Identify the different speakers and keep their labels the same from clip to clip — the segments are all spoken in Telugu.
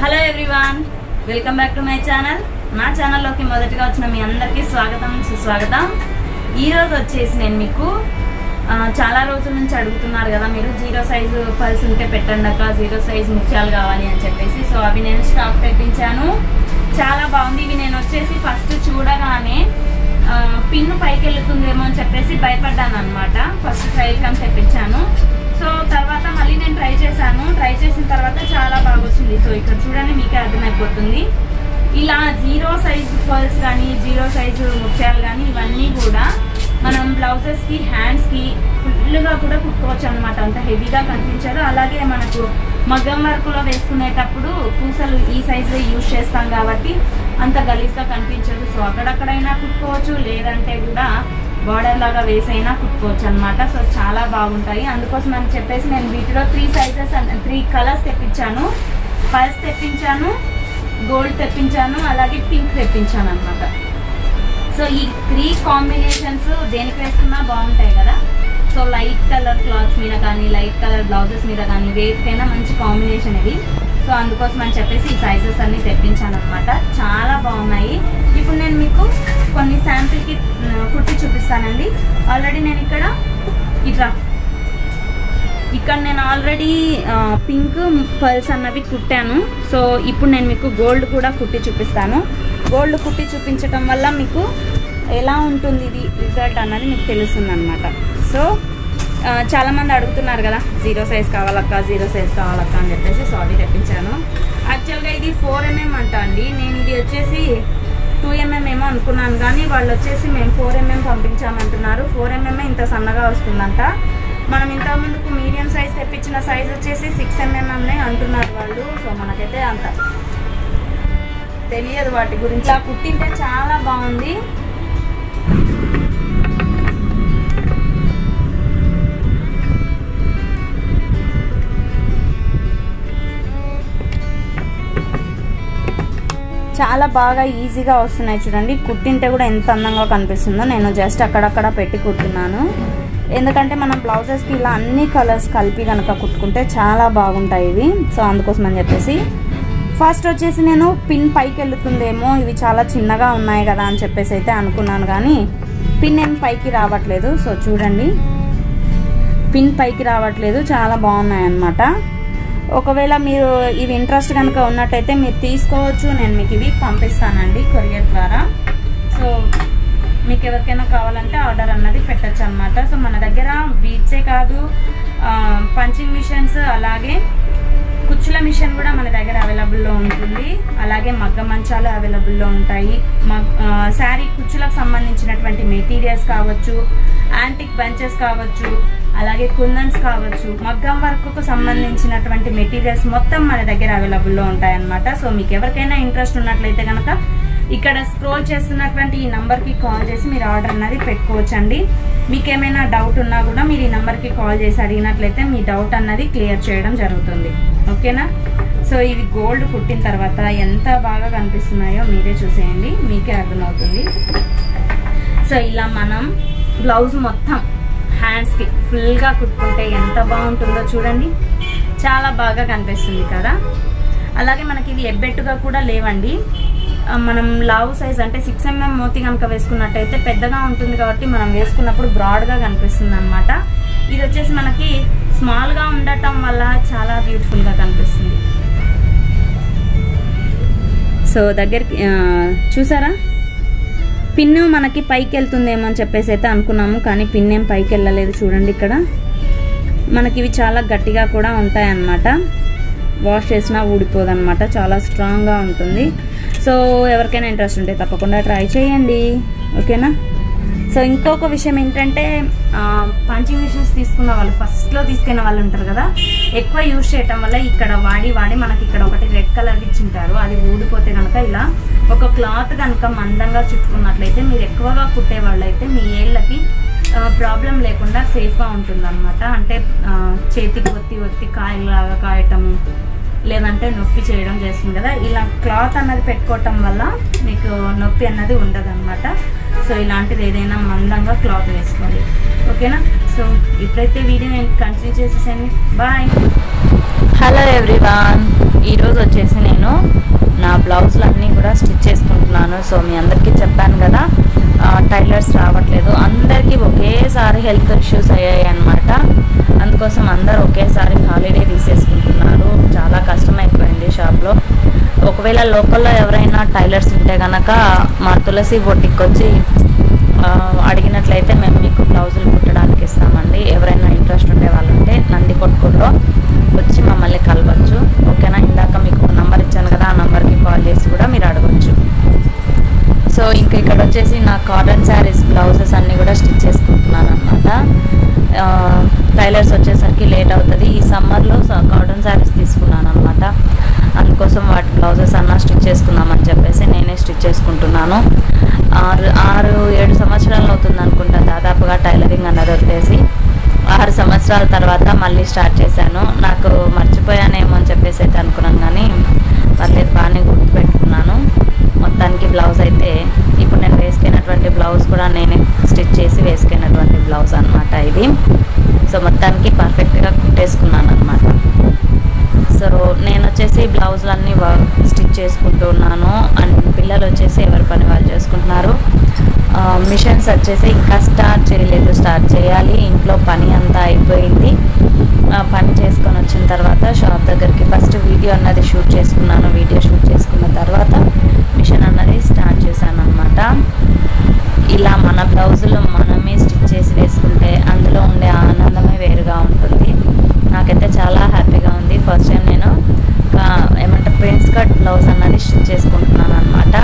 Speaker 1: hello everyone welcome back to my channel నా ఛానల్లోకి మొదటిగా వచ్చిన మీ అందరికీ స్వాగతం సుస్వాగతం ఈ రోజు వచ్చేసి నేను మీకు ఆ, చాలా రోజుల నుంచి అడుగుతున్నారు కదా మీరు జీరో సైజు పల్స్ ఉంటే పెట్టండి అక్క జీరో సైజు ముత్యాలు కావాలి అని చెప్పేసి సో అవి నేను స్టాక్ తెప్పించాను చాలా బాగుంది ఇవి నేను వచ్చేసి ఫస్ట్ చూడగానే ఆ, పిన్ను పైకి వెళ్తుందేమో అని చెప్పేసి భయపడ్డాను అనమాట ఫస్ట్ ట్రైల్ కని తెప్పించాను సో తర్వాత మళ్ళీ నేను ట్రై చేశాను ట్రై చేసిన తర్వాత చాలా బాగా వచ్చింది సో ఇక్కడ చూడండి మీకే అర్థమైపోతుంది ఇలా జీరో సైజు పర్ల్స్ కానీ జీరో సైజు ముత్యాలు కానీ ఇవన్నీ కూడా మనం బ్లౌజెస్కి హ్యాండ్స్కి ఫుల్గా కూడా కుట్టుకోవచ్చు అనమాట అంత హెవీగా కనిపించదు అలాగే మనకు మగ్గం వర్క్లో వేసుకునేటప్పుడు పూసలు ఈ సైజు యూజ్ చేస్తాం కాబట్టి అంత గలీజ్గా కనిపించదు సో అక్కడక్కడైనా కుట్టుకోవచ్చు లేదంటే కూడా బార్డర్ లాగా వేసైనా కుట్టుకోవచ్చు అనమాట సో చాలా బాగుంటాయి అందుకోసం అని చెప్పేసి నేను వీటిలో త్రీ సైజెస్ త్రీ కలర్స్ తెప్పించాను పల్స్ తెప్పించాను గోల్డ్ తెప్పించాను అలాగే పింక్ తెప్పించాను అనమాట సో ఈ త్రీ కాంబినేషన్స్ దేనికి వేసుకున్నా బాగుంటాయి కదా సో లైట్ కలర్ క్లాత్స్ మీద కానీ లైట్ కలర్ బ్లౌజెస్ మీద కానీ వేటికైనా మంచి కాంబినేషన్ ఇది సో అందుకోసం అని చెప్పేసి ఈ సైజెస్ అన్ని తెప్పించాను అనమాట చాలా బాగున్నాయి ఇప్పుడు నేను మీకు కొన్ని శాంపిల్కి కుట్టి చూపిస్తానండి ఆల్రెడీ నేను ఇక్కడ ఇట్లా ఇక్కడ నేను ఆల్రెడీ పింక్ పర్ల్స్ అన్నవి కుట్టాను సో ఇప్పుడు నేను మీకు గోల్డ్ కూడా కుట్టి చూపిస్తాను గోల్డ్ కుట్టి చూపించటం వల్ల మీకు ఎలా ఉంటుంది ఇది రిజల్ట్ అన్నది మీకు తెలుస్తుంది అనమాట సో ఆ, చాలా మంది అడుగుతున్నారు కదా జీరో సైజ్ కావాలక్క జీరో సైజ్ కావాలక్క అని చెప్పేసి సో అవి తెప్పించాను యాక్చువల్గా ఇది ఫోర్ ఎంఎం అంట అండి నేను ఇది వచ్చేసి టూ ఎంఎం ఏమో అనుకున్నాను కానీ వాళ్ళు వచ్చేసి మేము ఫోర్ ఎంఎం పంపించామంటున్నారు ఫోర్ ఎంఎం ఇంత సన్నగా వస్తుందంట మనం ఇంత ముందుకు మీడియం సైజ్ తెప్పించిన సైజ్ వచ్చేసి సిక్స్ ఎంఎంఎంనే అంటున్నారు వాళ్ళు సో మనకైతే అంత తెలియదు వాటి గురించి ఆ కుట్టింటే చాలా బాగుంది చాలా బాగా ఈజీగా వస్తున్నాయి చూడండి కుట్టింటే కూడా ఎంత అందంగా కనిపిస్తుందో నేను జస్ట్ అక్కడక్కడ పెట్టి కుట్టున్నాను ఎందుకంటే మనం బ్లౌజెస్కి ఇలా అన్ని కలర్స్ కలిపి కనుక కుట్టుకుంటే చాలా బాగుంటాయి ఇవి సో అందుకోసం అని చెప్పేసి ఫస్ట్ వచ్చేసి నేను పిన్ పైకి వెళ్తుందేమో ఇవి చాలా చిన్నగా ఉన్నాయి కదా అని చెప్పేసి అయితే అనుకున్నాను కానీ పిన్ ఏం పైకి రావట్లేదు సో చూడండి పిన్ పైకి రావట్లేదు చాలా బాగున్నాయి అన్నమాట ఒకవేళ మీరు ఇవి ఇంట్రెస్ట్ కనుక ఉన్నట్టయితే మీరు తీసుకోవచ్చు నేను మీకు ఇవి పంపిస్తానండి కొరియర్ ద్వారా సో మీకు ఎవరికైనా కావాలంటే ఆర్డర్ అన్నది పెట్టచ్చు అనమాట సో మన దగ్గర బీట్సే కాదు పంచింగ్ మిషన్స్ అలాగే కుచ్చుల మిషన్ కూడా మన దగ్గర అవైలబుల్లో ఉంటుంది అలాగే మగ్గ మంచాలు అవైలబుల్లో ఉంటాయి మగ్ శారీ కుచ్చులకు సంబంధించినటువంటి మెటీరియల్స్ కావచ్చు యాంటిక్ బంచెస్ కావచ్చు అలాగే కుందన్స్ కావచ్చు మగ్గం వర్క్కు సంబంధించినటువంటి మెటీరియల్స్ మొత్తం మన దగ్గర అవైలబుల్లో ఉంటాయన్నమాట సో మీకు ఎవరికైనా ఇంట్రెస్ట్ ఉన్నట్లయితే కనుక ఇక్కడ స్క్రోల్ చేస్తున్నటువంటి ఈ నంబర్కి కాల్ చేసి మీరు ఆర్డర్ అన్నది పెట్టుకోవచ్చండి మీకు ఏమైనా డౌట్ ఉన్నా కూడా మీరు ఈ నెంబర్కి కాల్ చేసి అడిగినట్లయితే మీ డౌట్ అన్నది క్లియర్ చేయడం జరుగుతుంది ఓకేనా సో ఇవి గోల్డ్ కుట్టిన తర్వాత ఎంత బాగా కనిపిస్తున్నాయో మీరే చూసేయండి మీకే అర్థమవుతుంది సో ఇలా మనం బ్లౌజ్ మొత్తం హ్యాండ్స్కి ఫుల్గా కుట్టుకుంటే ఎంత బాగుంటుందో చూడండి చాలా బాగా కనిపిస్తుంది కదా అలాగే మనకి ఇవి ఎబ్బెట్టుగా కూడా లేవండి ఆ, మనం లావు సైజ్ అంటే సిక్స్ ఎంఎం మోతి కనుక వేసుకున్నట్టయితే పెద్దగా ఉంటుంది కాబట్టి మనం వేసుకున్నప్పుడు బ్రాడ్గా కనిపిస్తుంది అనమాట ఇది వచ్చేసి మనకి స్మాల్గా ఉండటం వల్ల చాలా బ్యూటిఫుల్గా కనిపిస్తుంది సో దగ్గరికి ఆ, చూసారా పిన్ను మనకి పైకి వెళ్తుందేమో అని చెప్పేసి అయితే అనుకున్నాము కానీ పిన్ ఏం పైకి వెళ్ళలేదు చూడండి ఇక్కడ మనకి ఇవి చాలా గట్టిగా కూడా ఉంటాయన్నమాట వాష్ చేసినా ఊడిపోదన్నమాట చాలా స్ట్రాంగ్గా ఉంటుంది సో ఎవరికైనా ఇంట్రెస్ట్ ఉంటే తప్పకుండా ట్రై చేయండి ఓకేనా సో ఇంకొక విషయం ఏంటంటే పంచింగ్ మిషన్స్ తీసుకున్న వాళ్ళు ఫస్ట్లో తీసుకున్న వాళ్ళు ఉంటారు కదా ఎక్కువ యూజ్ చేయటం వల్ల ఇక్కడ వాడి వాడి మనకి ఇక్కడ ఒకటి రెడ్ కలర్ ఇచ్చింటారు అది ఊడిపోతే కనుక ఇలా ఒక క్లాత్ కనుక మందంగా చుట్టుకున్నట్లయితే మీరు ఎక్కువగా కుట్టే వాళ్ళైతే మీ ఏళ్ళకి ప్రాబ్లం లేకుండా సేఫ్గా ఉంటుంది అనమాట అంటే ఆ, చేతికి ఒత్తి ఒత్తి కాయలాగా కాయటము లేదంటే నొప్పి చేయడం చేస్తుంది కదా ఇలా క్లాత్ అన్నది పెట్టుకోవటం వల్ల మీకు నొప్పి అన్నది ఉండదు అనమాట సో ఇలాంటిది ఏదైనా మందంగా క్లాత్ వేసుకోండి ఓకేనా సో ఇప్పుడైతే వీడియో నేను కంటిన్యూ చేసేసాను బాయ్ హలో ఎవ్రీవాన్ ఈరోజు వచ్చేసి నేను నా బ్లౌజులు అన్నీ కూడా స్టిచ్ చేసుకుంటున్నాను సో మీ అందరికీ చెప్పాను కదా ఆ, టైలర్స్ రావట్లేదు అందరికీ ఒకేసారి హెల్త్ ఇష్యూస్ అయ్యాయి అనమాట అందుకోసం అందరు ఒకేసారి హాలిడే తీసేసుకుంటున్నారు చాలా కష్టమైపోయింది షాప్లో ఒకవేళ లోకల్లో ఎవరైనా టైలర్స్ ఉంటే కనుక మా తులసి బొట్టికి వచ్చి ఆ, అడిగినట్లయితే మేము మీకు బ్లౌజులు కుట్టడానికి ఇస్తామండి ఎవరైనా ఇంట్రెస్ట్ ఉండే వాళ్ళు ఉంటే నంది కొట్టుకుల్లో వచ్చి మమ్మల్ని కలవచ్చు ఓకేనా ఇందాక మీకు ఒక నంబర్ ఇచ్చాను కదా ఆ నంబర్కి కాల్ చేసి కూడా మీరు అడగచ్చు సో ఇంకా ఇక్కడ వచ్చేసి నా కాటన్ శారీస్ బ్లౌజెస్ అన్నీ కూడా స్టిచ్ చేసుకుంటున్నాను అనమాట టైలర్స్ వచ్చేసరికి లేట్ అవుతుంది ఈ సమ్మర్లో కాటన్ శారీస్ తీసుకున్నాను అనమాట అందుకోసం వాటి బ్లౌజెస్ అన్నా స్టిచ్ చేసుకుందామని చెప్పేసి నేనే స్టిచ్ చేసుకుంటున్నాను ఆరు ఆరు ఏడు సంవత్సరాలు అవుతుంది అనుకుంటా దాదాపుగా టైలరింగ్ అన్నది వదిలేసి ఆరు సంవత్సరాల తర్వాత మళ్ళీ స్టార్ట్ చేశాను నాకు మర్చిపోయానేమో అని చెప్పేసి అయితే అనుకున్నాను కానీ పర్లేదు బాగానే గుర్తుపెట్టుకున్నాను మొత్తానికి బ్లౌజ్ అయితే ఇప్పుడు నేను వేసుకున్నటువంటి బ్లౌజ్ కూడా నేనే స్టిచ్ చేసి వేసుకున్నటువంటి బ్లౌజ్ అనమాట ఇది సో మొత్తానికి పర్ఫెక్ట్గా కుట్టేసుకున్నాను అనమాట సో నేను వచ్చేసి బ్లౌజులన్నీ స్టిచ్ చేసుకుంటూ ఉన్నాను అండ్ పిల్లలు వచ్చేసి ఎవరి పని వాళ్ళు చేసుకుంటున్నారు మిషన్స్ వచ్చేసి ఇంకా స్టార్ట్ చేయలేదు స్టార్ట్ చేయాలి ఇంట్లో పని అంతా అయిపోయింది ఆ, పని చేసుకొని వచ్చిన తర్వాత షాప్ దగ్గరికి ఫస్ట్ వీడియో అన్నది షూట్ చేసుకున్నాను వీడియో షూట్ చేసుకున్న తర్వాత మిషన్ అన్నది స్టార్ట్ చేశాను అనమాట ఇలా మన బ్లౌజులు మనమే స్టిచ్ చేసి వేసుకుంటే అందులో ఉండే ఆనందమే వేరుగా ఉంటుంది నాకైతే చాలా హ్యాపీగా ఉంది ఫస్ట్ టైం నేను ఆ, ఏమంటే ప్రిన్స్ కట్ బ్లౌజ్ అన్నది స్టిచ్ చేసుకుంటున్నాను అనమాట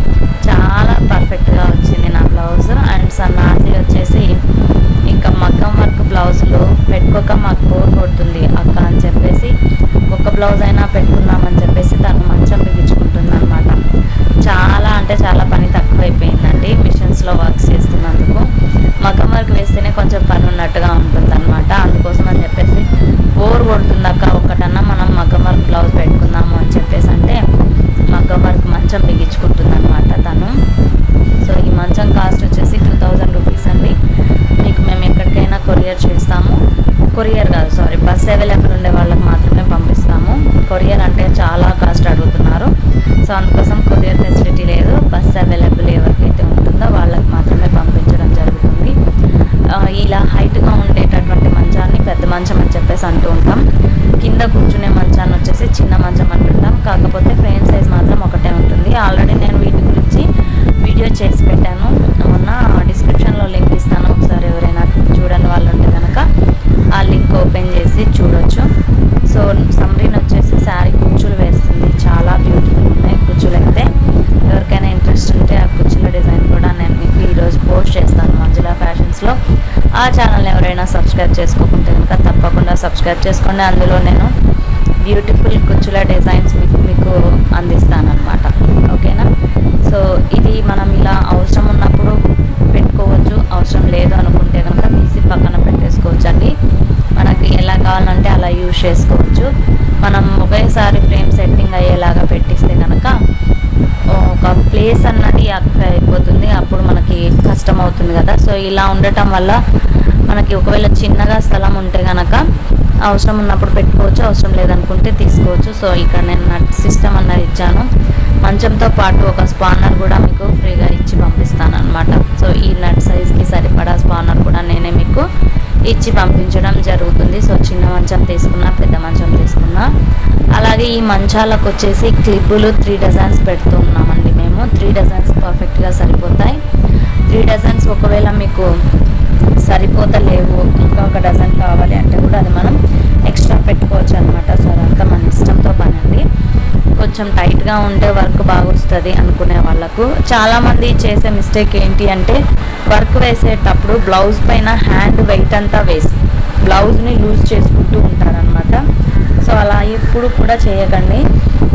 Speaker 1: చాలా పర్ఫెక్ట్గా వచ్చింది నా బ్లౌజ్ అండ్ సన్నాసి వచ్చేసి ఇంకా మగ్గం వర్క్ బ్లౌజులు పెట్టుకోక మాకు బోర్ కొడుతుంది అక్క అని చెప్పేసి ఒక బ్లౌజ్ అయినా పెట్టుకుందామని చెప్పేసి తను మంచం బిగించుకుంటుంది అనమాట చాలా అంటే చాలా పని తక్కువైపోయిందండి మిషన్స్లో వర్క్స్ చేస్తున్నందుకు మగ్గం వర్క్ వేస్తేనే కొంచెం పని ఉన్నట్టుగా ఉంటుంది అనమాట అందుకోసం అని చెప్పేసి బోర్ కొడుతుంది అక్క ఒకటన్నా మనం మగ్గం వర్క్ బ్లౌజ్ పెట్టుకుందాము అని చెప్పేసి అంటే మగ్గం వర్క్ మంచం బిగించుకుంటుంది అనమాట తను సో ఈ మంచం కాస్ట్ వచ్చేసి టూ థౌజండ్ రూపీస్ అండి మీకు మేము ఎక్కడికైనా కొరియర్ చేస్తాము కొరియర్ కాదు సారీ బస్ అవైలబుల్ ఉండే వాళ్ళకి మాత్రమే పంపిస్తాము కొరియర్ అంటే చాలా కాస్ట్ అడుగుతున్నారు సో అందుకోసం కొరియర్ ఫెసిలిటీ లేదు బస్ అవైలబుల్ ఎవరికైతే ఉంటుందో వాళ్ళకి మాత్రమే పంపించడం జరుగుతుంది ఆ, ఇలా హైట్గా ఉండేటటువంటి మంచాన్ని పెద్ద మంచం అని చెప్పేసి అంటూ ఉంటాం కింద కూర్చునే మంచాన్ని వచ్చేసి చిన్న మంచం అంటుంటాం కాకపోతే ఫ్రేమ్ సైజ్ మాత్రం ఒకటే ఉంటుంది ఆల్రెడీ నేను వీటి గురించి వీడియో చేసి పెట్టాను మొన్న డిస్క్రిప్షన్లో లింక్ ఇస్తాను ఒకసారి ఎవరైనా చూడని వాళ్ళు ఉంటే కనుక ఆ లింక్ ఓపెన్ చేసి చూడొచ్చు సో సమ్రీన్ వచ్చేసి శారీ కుచ్చులు వేస్తుంది చాలా బ్యూటిఫుల్ ఉన్నాయి కుచ్చులు అయితే ఎవరికైనా ఇంట్రెస్ట్ ఉంటే ఆ కుచ్చుల డిజైన్ కూడా నేను మీకు ఈరోజు పోస్ట్ చేస్తాను మంజులా ఫ్యాషన్స్లో ఆ ఛానల్ ఎవరైనా సబ్స్క్రైబ్ చేసుకోకుంటే కనుక తప్పకుండా సబ్స్క్రైబ్ చేసుకోండి అందులో నేను బ్యూటిఫుల్ కుచ్చుల డిజైన్స్ మీకు మీకు అందిస్తాను అనమాట ఓకేనా సో ఇది మనం ఇలా అవసరం ఉన్నప్పుడు పెట్టుకోవచ్చు అవసరం లేదు అనుకుంటే కనుక తీసి పక్కన పెట్టేసుకోవచ్చు అండి మనకి ఎలా కావాలంటే అలా యూజ్ చేసుకోవచ్చు మనం ఒకేసారి ఫ్రేమ్ సెట్టింగ్ అయ్యేలాగా పెట్టిస్తే కనుక ఒక ప్లేస్ అన్నది ఆక్యుపై అయిపోతుంది అప్పుడు మనకి కష్టం అవుతుంది కదా సో ఇలా ఉండటం వల్ల మనకి ఒకవేళ చిన్నగా స్థలం ఉంటే కనుక అవసరం ఉన్నప్పుడు పెట్టుకోవచ్చు అవసరం లేదనుకుంటే తీసుకోవచ్చు సో ఇక్కడ నేను నట్ సిస్టమ్ అన్నది ఇచ్చాను మంచంతో పాటు ఒక స్పానర్ కూడా మీకు ఫ్రీగా ఇచ్చి పంపిస్తాను అనమాట సో ఈ నట్ సైజ్కి సరిపడా స్పానర్ కూడా నేనే మీకు ఇచ్చి పంపించడం జరుగుతుంది సో చిన్న మంచం తీసుకున్నా పెద్ద మంచం తీసుకున్నా అలాగే ఈ మంచాలకు వచ్చేసి క్లిప్పులు త్రీ డజన్స్ పెడుతూ ఉన్నామండి మేము త్రీ డజన్స్ పర్ఫెక్ట్గా సరిపోతాయి త్రీ డజన్స్ ఒకవేళ మీకు సరిపోతలేవు ఇంకా ఒక డజన్ కావాలి అంటే కూడా అది మనం ఎక్స్ట్రా పెట్టుకోవచ్చు అనమాట సో అదంతా మన ఇష్టంతో పని అండి కొంచెం టైట్గా ఉంటే వర్క్ బాగా వస్తుంది అనుకునే వాళ్ళకు చాలామంది చేసే మిస్టేక్ ఏంటి అంటే వర్క్ వేసేటప్పుడు బ్లౌజ్ పైన హ్యాండ్ వెయిట్ అంతా వేసి బ్లౌజ్ని లూజ్ చేసుకుంటూ ఉంటారనమాట సో అలా ఎప్పుడు కూడా చేయకండి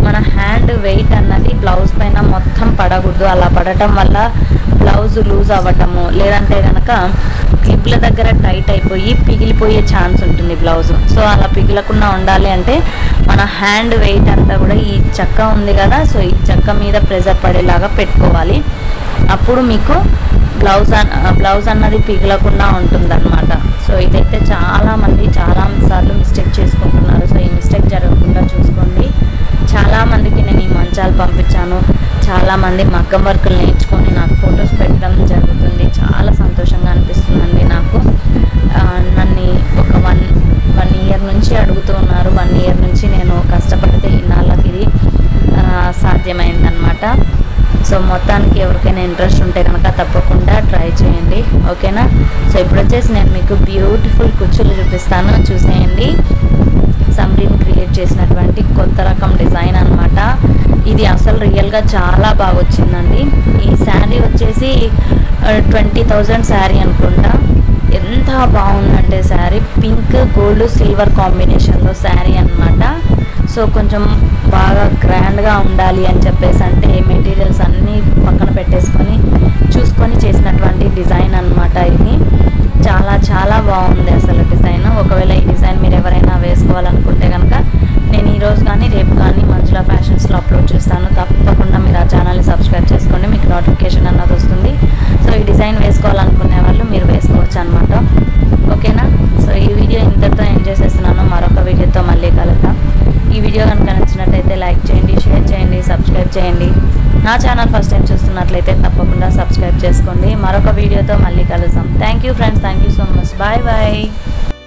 Speaker 1: మన హ్యాండ్ వెయిట్ అన్నది బ్లౌజ్ పైన మొత్తం పడకూడదు అలా పడటం వల్ల బ్లౌజ్ లూజ్ అవ్వటము లేదంటే కనుక క్లిప్ల దగ్గర టైట్ అయిపోయి పిగిలిపోయే ఛాన్స్ ఉంటుంది బ్లౌజ్ సో అలా పిగిలకుండా ఉండాలి అంటే మన హ్యాండ్ వెయిట్ అంతా కూడా ఈ చెక్క ఉంది కదా సో ఈ చెక్క మీద ప్రెజర్ పడేలాగా పెట్టుకోవాలి అప్పుడు మీకు బ్లౌజ్ అన్ బ్లౌజ్ అన్నది పిగలకుండా ఉంటుందన్నమాట సో ఇదైతే చాలా మంది చాలా సార్లు మిస్టేక్ చేసుకుంటున్నారు సో ఈ మిస్టేక్ జరగకుండా చూసుకోండి చాలా మందికి నేను ఈ మంచాలు పంపించాను చాలా మంది మగ్గం వర్కులు నేర్చుకొని నాకు ఫొటోస్ పెట్టడం జరుగుతుంది చాలా సంతోషంగా అనిపిస్తుందండి నాకు ఆ, నన్ను ఒక వన్ వన్ ఇయర్ నుంచి అడుగుతూ ఉన్నారు వన్ ఇయర్ నుంచి నేను కష్టపడితే ఇన్నాళ్ళకి ఇది ఆ, సాధ్యమైందనమాట సో మొత్తానికి ఎవరికైనా ఇంట్రెస్ట్ ఉంటే కనుక తప్పకుండా ట్రై చేయండి ఓకేనా సో ఇప్పుడు వచ్చేసి నేను మీకు బ్యూటిఫుల్ కుచ్చులు చూపిస్తాను చూసేయండి సమ్రీన్ క్రియేట్ చేసినటువంటి కొత్త రకం డిజైన్ అన్నమాట ఇది అసలు రియల్గా చాలా బాగా వచ్చిందండి ఈ శారీ వచ్చేసి ట్వంటీ థౌజండ్ శారీ అనుకుంటా ఎంత బాగుందంటే శారీ పింక్ గోల్డ్ సిల్వర్ కాంబినేషన్లో శారీ అన్నమాట సో కొంచెం బాగా గ్రాండ్గా ఉండాలి అని చెప్పేసి అంటే మెటీరియల్స్ అన్నీ పక్కన పెట్టేసుకొని చూసుకొని చేసినటువంటి డిజైన్ అన్నమాట ఇది చాలా చాలా బాగుంది అసలు డిజైన్ ఒకవేళ ఈ డిజైన్ మీరు ఎవరైనా వేసుకోవాలనుకుంటే కనుక నేను ఈరోజు కానీ రేపు కానీ మంజులా ఫ్యాషన్స్లో అప్లోడ్ చేస్తాను తప్పకుండా మీరు ఆ ఛానల్ని సబ్స్క్రైబ్ చేసుకోండి మీకు నోటిఫికేషన్ అన్నది వస్తుంది సో ఈ డిజైన్ వేసుకోవాలనుకునే వాళ్ళు మీరు వేసుకోవచ్చు అనమాట ఓకేనా సో ఈ వీడియో ఇంతటితో ఎండ్ చేసేస్తున్నాను మరొక వీడియోతో మళ్ళీ కలుద్దాం ఈ వీడియో కనుక నచ్చినట్టయితే లైక్ చేయండి షేర్ చేయండి సబ్స్క్రైబ్ చేయండి నా ఛానల్ ఫస్ట్ టైం చూస్తున్నట్లయితే తప్పకుండా సబ్స్క్రైబ్ చేసుకోండి మరొక వీడియోతో మళ్ళీ కలుద్దాం thank you friends thank you so much bye bye